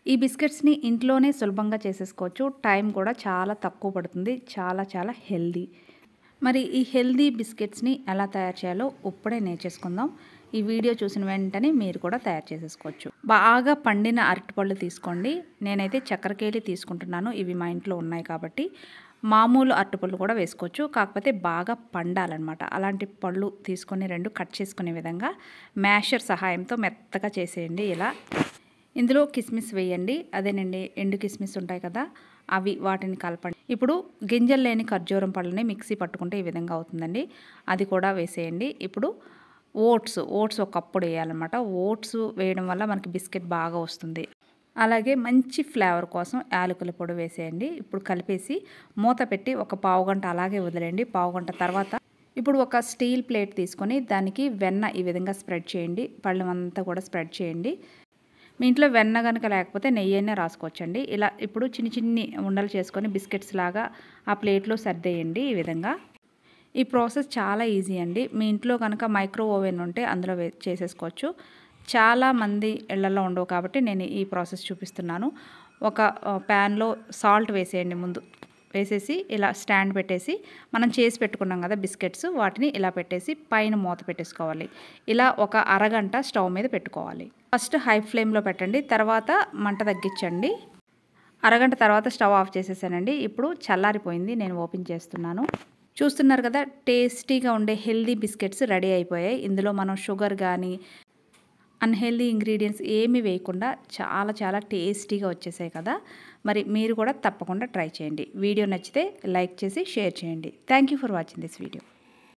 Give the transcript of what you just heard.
ఈ బిస్కెట్స్ని ఇంట్లోనే సులభంగా చేసేసుకోవచ్చు టైం కూడా చాలా తక్కువ పడుతుంది చాలా చాలా హెల్దీ మరి ఈ హెల్దీ బిస్కెట్స్ని ఎలా తయారు చేయాలో ఇప్పుడే నేర్చేసుకుందాం ఈ వీడియో చూసిన వెంటనే మీరు కూడా తయారు చేసేసుకోవచ్చు బాగా పండిన అరటిపళ్ళు తీసుకోండి నేనైతే చక్కెరకేళి తీసుకుంటున్నాను ఇవి మా ఇంట్లో ఉన్నాయి కాబట్టి మామూలు అరటిపళ్ళు కూడా వేసుకోవచ్చు కాకపోతే బాగా పండాలన్నమాట అలాంటి పళ్ళు తీసుకొని రెండు కట్ చేసుకునే విధంగా మ్యాషర్ సహాయంతో మెత్తగా చేసేయండి ఇలా ఇందులో కిస్మిస్ వేయండి అదేనండి ఎండు కిస్మిస్ ఉంటాయి కదా అవి వాటిని కలపండి ఇప్పుడు గింజలు లేని ఖర్జూరం పళ్ళని మిక్సీ పట్టుకుంటే ఈ విధంగా అవుతుందండి అది కూడా వేసేయండి ఇప్పుడు ఓట్స్ ఓట్స్ ఒక కప్పుడు వేయాలన్నమాట ఓట్స్ వేయడం వల్ల మనకి బిస్కెట్ బాగా వస్తుంది అలాగే మంచి ఫ్లేవర్ కోసం యాలకుల పొడి వేసేయండి ఇప్పుడు కలిపేసి మూత పెట్టి ఒక పావు గంట అలాగే వదిలేయండి పావు గంట తర్వాత ఇప్పుడు ఒక స్టీల్ ప్లేట్ తీసుకొని దానికి వెన్న ఈ విధంగా స్ప్రెడ్ చేయండి పళ్ళం అంతా కూడా స్ప్రెడ్ చేయండి మీ ఇంట్లో వెన్న కనుక లేకపోతే నెయ్యి అయినా రాసుకోవచ్చండి ఇలా ఇప్పుడు చిన్ని చిన్ని ఉండలు చేసుకొని బిస్కెట్స్ లాగా ఆ ప్లేట్లో సర్దేయండి ఈ విధంగా ఈ ప్రాసెస్ చాలా ఈజీ అండి మీ ఇంట్లో కనుక మైక్రో ఓవెన్ ఉంటే అందులో వే చేసేసుకోవచ్చు చాలా మంది ఇళ్లలో ఉండవు కాబట్టి నేను ఈ ప్రాసెస్ చూపిస్తున్నాను ఒక ప్యాన్లో సాల్ట్ వేసేయండి ముందు వేసేసి ఇలా స్టాండ్ పెట్టేసి మనం చేసి పెట్టుకున్నాం కదా బిస్కెట్స్ వాటిని ఇలా పెట్టేసి పైన మూత పెట్టేసుకోవాలి ఇలా ఒక అరగంట స్టవ్ మీద పెట్టుకోవాలి ఫస్ట్ హై ఫ్లేమ్లో పెట్టండి తర్వాత మంట తగ్గించండి అరగంట తర్వాత స్టవ్ ఆఫ్ చేసేసానండి ఇప్పుడు చల్లారిపోయింది నేను ఓపెన్ చేస్తున్నాను చూస్తున్నారు కదా టేస్టీగా ఉండే హెల్దీ బిస్కెట్స్ రెడీ అయిపోయాయి ఇందులో మనం షుగర్ కానీ అన్హెల్దీ ఇంగ్రీడియంట్స్ ఏమీ వేయకుండా చాలా చాలా టేస్టీగా వచ్చేసాయి కదా మరి మీరు కూడా తప్పకుండా ట్రై చేయండి వీడియో నచ్చితే లైక్ చేసి షేర్ చేయండి thank you for watching this video